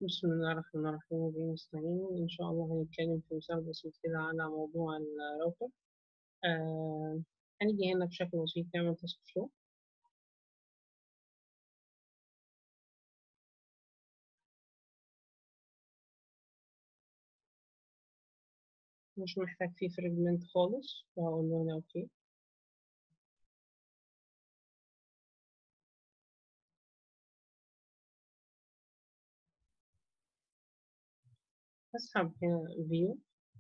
بسم الله الرحمن الرحيم وبه نستعين إن شاء الله هنتكلم في مثال بسيط كده على موضوع الراوتر آه هنيجي هنا بشكل بسيط نعمل تاسك فلو مش محتاج فيه فريجمنت خالص وهقول له هنا اوكي هسحب هنا فيو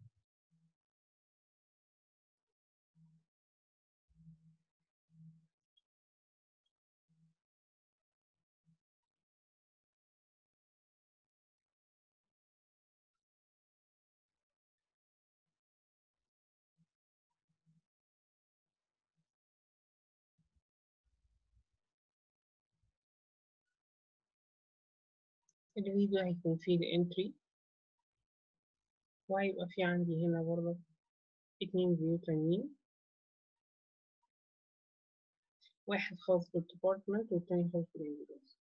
الفيديو هيكون فيه الانتري وهيبقى فيه عندي هنا برضه اتنين فيو تانيين واحد خاص بالديبارتمنت والتاني خاص بالانجليزي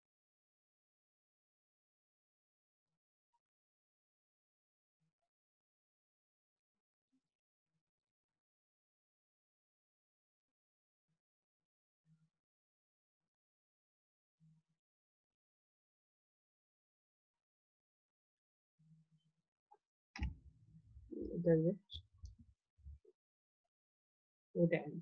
ده left وده end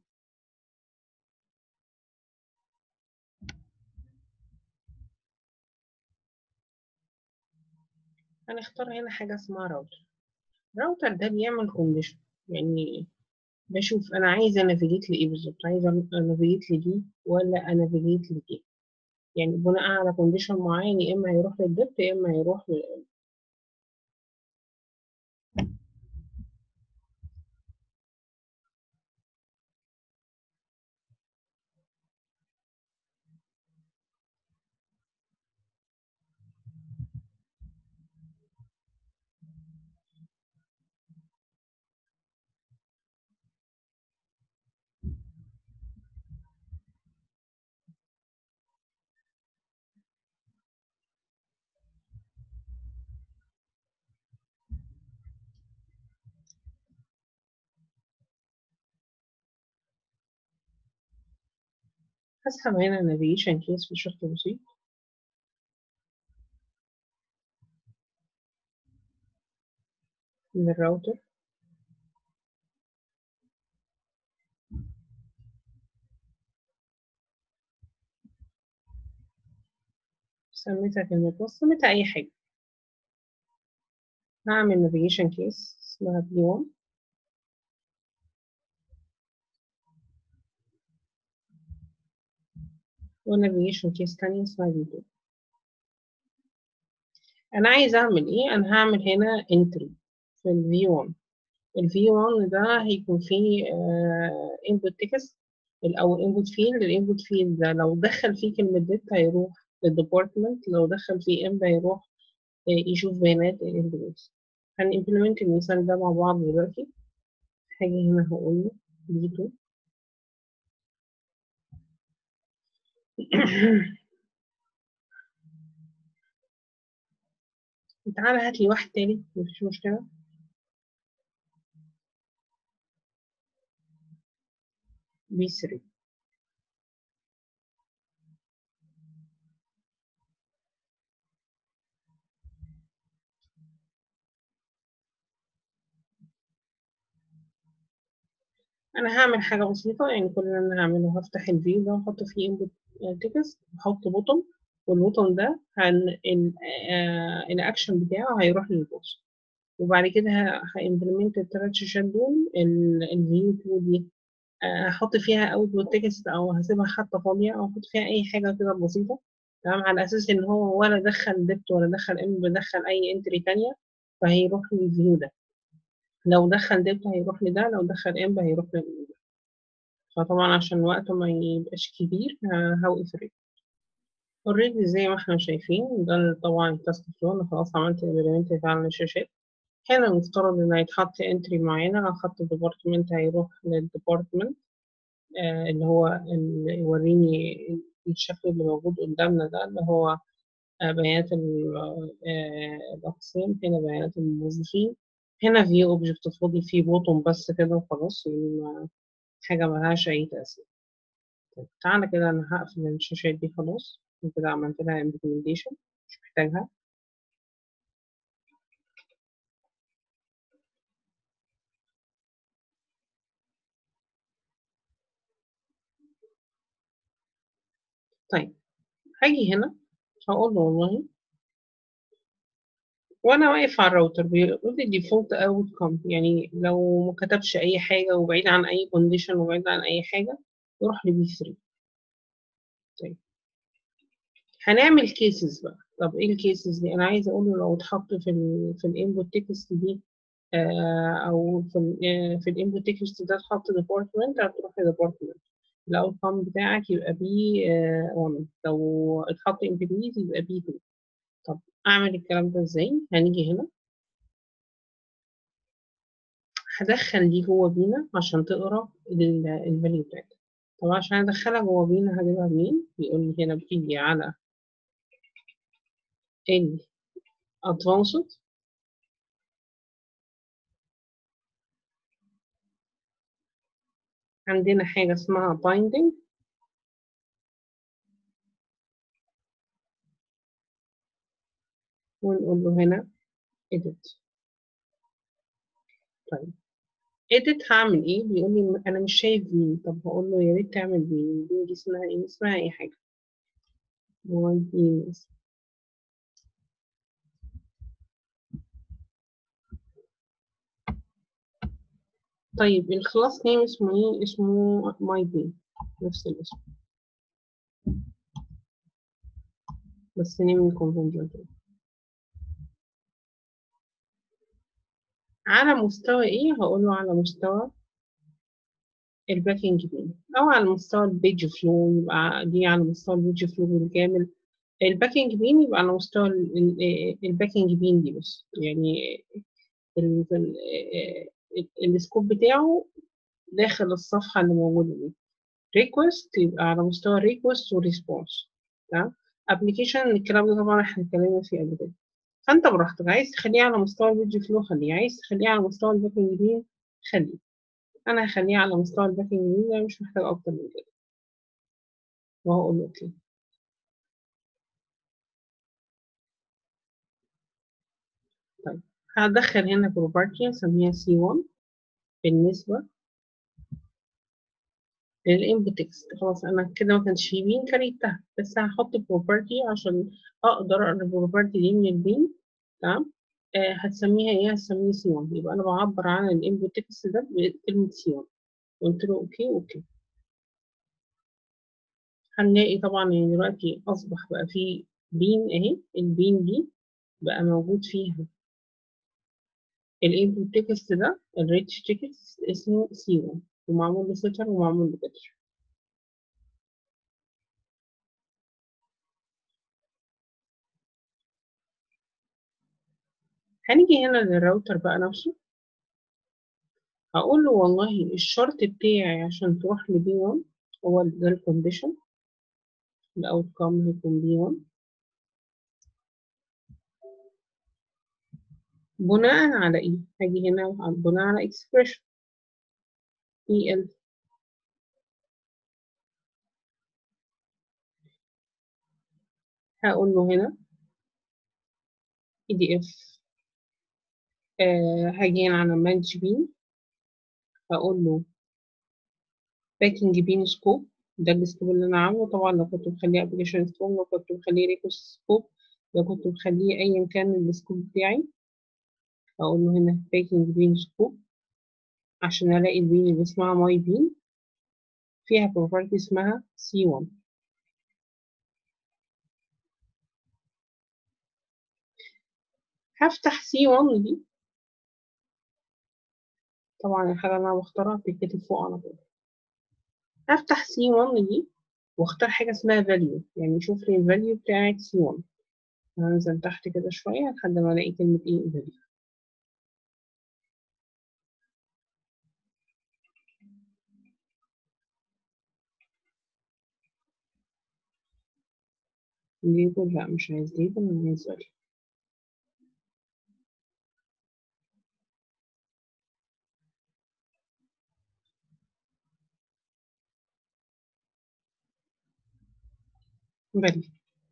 هنختار هنا حاجة اسمها راوتر الراوتر ده بيعمل كونديشن يعني بشوف انا عايزه انافيجيت لايه بالظبط عايزه انافيجيت لدي ولا انافيجيت لدي يعني بناء على كونديشن معين يا اما هيروح للدبت يا اما هيروح لل هسحب هنا نافيجيشن كيس بشكل بسيط من الراوتر سميتها كلمة وصل سميتها أي حاجة هعمل نافيجيشن كيس اسمها بي 1 ونافيجيشن كيس تانية اسمها بي 2 أنا عايزة أعمل إيه؟ أنا هعمل هنا entry في ال V1 ال V1 ده هيكون فيه آه input text أو input field ال input field ده لو دخل فيه كلمة date هيروح للديبارتمنت لو دخل فيه imp هيروح آه يشوف بيانات الانبلوس هنimplement المثال ده مع بعض دلوقتي هاجي هنا هقول له B2 تعالى هات لي واحد تاني مفيش مشكلة بي 3 انا هعمل حاجة بسيطة يعني كل اللي انا هعمله هفتح الفيو ده واحط فيه input text واحط بوتون والبوتون ده هن الاكشن بتاعه هيروح للبوست وبعد كده هامبلمنت التلات شاشات دول الفيو 2 دي هحط فيها اوتبوت تكست او هسيبها حتى فاضيه او احط فيها اي حاجه كده بسيطه تمام على اساس ان هو ولا دخل ديبت ولا دخل ام دخل اي انتري تانية فهيروح للفيو ده لو دخل ديبت هيروح لده لو دخل ام هيروح لده فطبعا عشان وقته ما يبقاش كبير هوقف الريت اوريدي زي ما احنا شايفين ده طبعا التاسك فلو انا خلاص عملت امبلمنت على الشاشات هنا المفترض ان هيتحط انتري معينة لو خدت ديبارتمنت هيروح للديبارتمنت آه اللي هو اللي يوريني الشكل اللي موجود قدامنا ده اللي هو آه، بيانات ال- آه، الأقسام هنا بيانات الموظفين هنا في اوبجكت فاضي فيه بوتون بس كده وخلاص يعني ما- حاجة ملهاش أي تأثير طيب تعالى كده أنا هقفل الشاشات دي خلاص كده عملت لها implementation مش محتاجها طيب هاجي هنا هقول له والله وانا واقف على الراوتر بيقول لي ديفولت اوت كوم يعني لو ما كتبش اي حاجه وبعيد عن اي كونديشن وبعيد عن اي حاجه يروح لبي 3 طيب هنعمل كيسز بقى طب ايه الكيسز دي انا عايزه اقول له لو اتحط في ال في الانبوت تكست دي آه او في ال آه في الانبوت تكست ده اتحط ديبارتمنت هتروح لديبارتمنت الاوتكم بتاعك يبقى بي 1 لو اتحط امبلويز يبقى بي 2 طب اعمل الكلام ده ازاي هنيجي هنا هدخل دي جوه بينا عشان تقرا الفاليو بتاعتها طب عشان ادخلها جوه بينا هجيبها منين بيقول لي هنا بتيجي على ال advanced عندنا حاجة اسمها binding ونقول له هنا edit طيب edit هعمل ايه بيقول لي انا مش شايف مين طب هقول له يا ريت تعمل مين مين دي اسمها ايه اسمها اي حاجة هو مين طيب الكلاس نيم اسمه ايه اسمه my bean نفس الاسم بس نيم الكونفنجن على مستوى ايه هقول له على مستوى الباكينج بين او على مستوى البيج فلو يبقى دي على مستوى البيج فلو بالكامل الباكينج بين يبقى على مستوى ال- ال- الباكينج بين دي بس يعني ال- ال- ال- السكوب بتاعه داخل الصفحة اللي موجودة دي ريكوست يبقى على مستوى ريكوست وريسبونس تمام ابلكيشن الكلام ده طبعا احنا اتكلمنا فيه قبل كده فانت براحتك عايز تخليه على مستوى البيج فلو خليه عايز تخليه على مستوى الباكينج بين خليه انا هخليه على مستوى الباكينج بين ده مش محتاج اكتر من كده وهقول له اوكي طيب هدخل هنا بروبرتي اسميها سي 1 بالنسبة للانبوت تكست خلاص انا كده ما كانش في بين كريتها بس هحط بروبرتي عشان اقدر اقرا البروبرتي دي من البين تمام آه هتسميها ايه هتسميها سي 1 يبقى انا بعبر عن الانبوت تكست ده بكلمة سي 1 قلت له اوكي اوكي هنلاقي طبعا ان دلوقتي اصبح بقى في بين اهي البين دي بقى موجود فيها الانبوت تكست ده الريتش تكست اسمه سي 1 ومعمول له سيتر ومعمول له بيتر هنيجي هنا للراوتر بقى نفسه هقول له والله الشرط بتاعي عشان تروح لبي 1 هو ده الكونديشن الاوتكم هيكون بي 1 بناء على ايه هاجي هنا بناء على expression اي ال هقول له هنا اي دي اف هاجي هنا على مانج بين هقول له باكينج بين سكوب ده السكوب اللي انا عامله طبعا لو كنت مخليه ابلكيشن سكوب لو كنت مخليه ريكوست سكوب لو كنت مخليه ايا كان السكوب بتاعي هقول له هنا باكينج بين سكوب عشان الاقي البين اللي اسمها ماي بين فيها بروبرتي اسمها سي 1 هفتح سي 1 دي طبعا الحاجة اللي أنا بختارها بتتكتب فوق على طول هفتح سي 1 دي واختار حاجة اسمها value يعني شوف لي الفاليو بتاعت سي 1 هنزل تحت كده شوية لحد ما ألاقي كلمة ايه value ليبل لا مش عايز ليبل انا عايز value value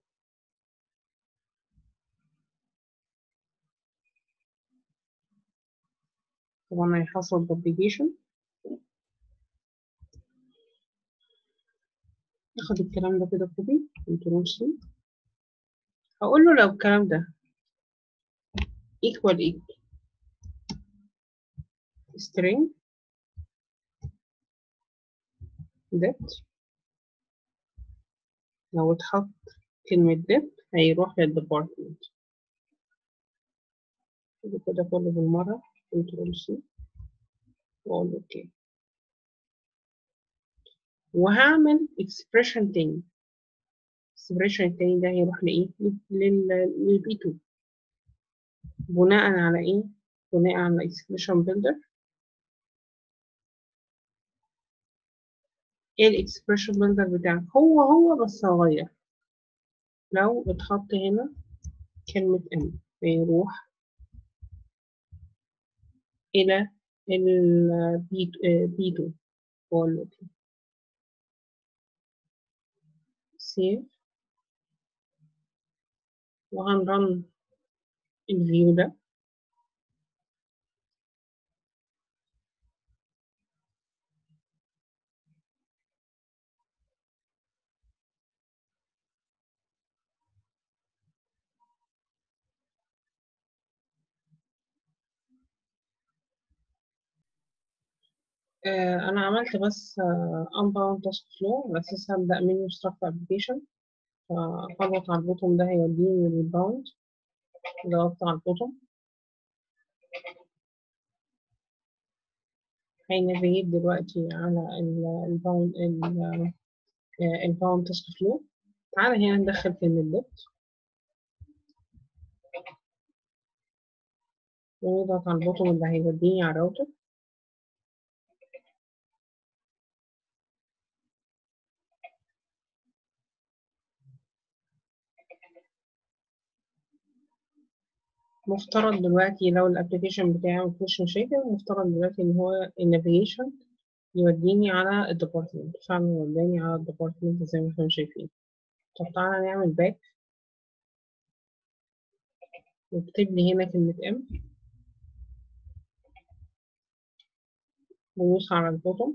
طبعا هيحصل publication اخد الكلام ده كده كوبي كنترول سي هقول له لو الكلام ده equal equal string depth لو اتحط كلمة depth هيروح للديبارتمنت كده كده كله بالمرة كنترول سي واقول اوكي وهعمل expression تاني expression التاني ده هيروح لإيه؟ للبي 2 بناء على إيه؟ بناء على expression builder ايه الاكسبريشن بيلدر بتاعك هو هو بس هغير لو اتحط هنا كلمة ام فيروح إلى البي 2 واقول له اوكي سيف وهنرن الفيو ده آه أنا عملت بس آه unbound task flow على أساس هبدأ منه structure application فهضغط على البوتون ده هيوديني للباوند ضغطت على البوتون هينافيجيت دلوقتي على الباوند الباوند تاسك فلو تعالى هنا ندخل كلمة ديبت ونضغط على البوتون اللي هيوديني على الراوتر مفترض دلوقتي لو الابلكيشن بتاعي مفيهوش مشاكل مفترض دلوقتي ان هو النافيجيشن يوديني على الديبارتمنت فعلا وداني على الديبارتمنت زي ما احنا شايفين طب تعالى نعمل باك واكتب لي هنا كلمة ام ودوس على البوتون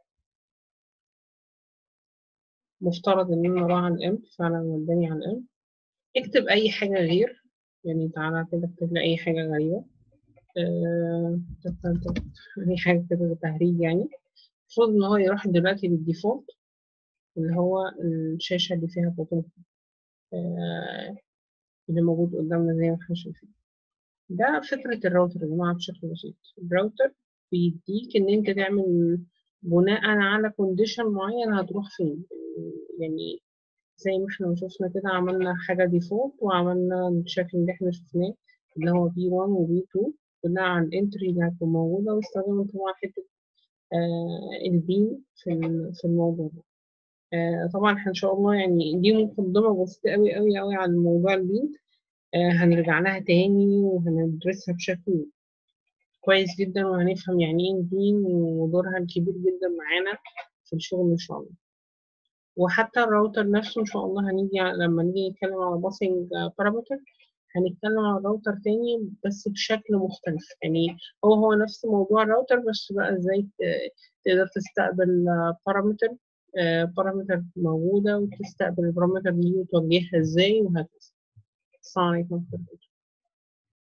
مفترض ان انا اروح على الام فعلا وداني على الام اكتب اي حاجة غير يعني تعالى كده اكتب لي اي حاجة غريبة أه... اي حاجة كده تهريج يعني المفروض ان هو يروح دلوقتي للديفولت اللي هو الشاشة اللي فيها بوتون أه... اللي موجود قدامنا زي ما احنا شايفين ده فكرة الراوتر يا جماعة بشكل بسيط الراوتر بيديك ان انت تعمل بناء على كونديشن معين هتروح فين يعني زي ما احنا شفنا كده عملنا حاجة ديفولت وعملنا الشكل اللي احنا شفناه اللي هو بي 1 وبي 2 بناء على الانتري اللي هتكون موجودة واستخدمنا طبعا حتة آه البين في في الموضوع ده آه طبعا احنا ان شاء الله يعني دي مقدمة بسيطة قوي قوي قوي على موضوع البين آه هنرجع لها تاني وهندرسها بشكل كويس جدا وهنفهم يعني ايه البين ودورها الكبير جدا معانا في الشغل ان شاء الله وحتى الراوتر نفسه ان شاء الله هنيجي لما نيجي نتكلم على باسنج بارامتر هنتكلم على الراوتر تاني بس بشكل مختلف يعني هو هو نفس موضوع الراوتر بس بقى ازاي تقدر تستقبل بارامتر بارامتر موجودة وتستقبل البارامتر دي وتوجهها ازاي وهكذا السلام عليكم ورحمة الله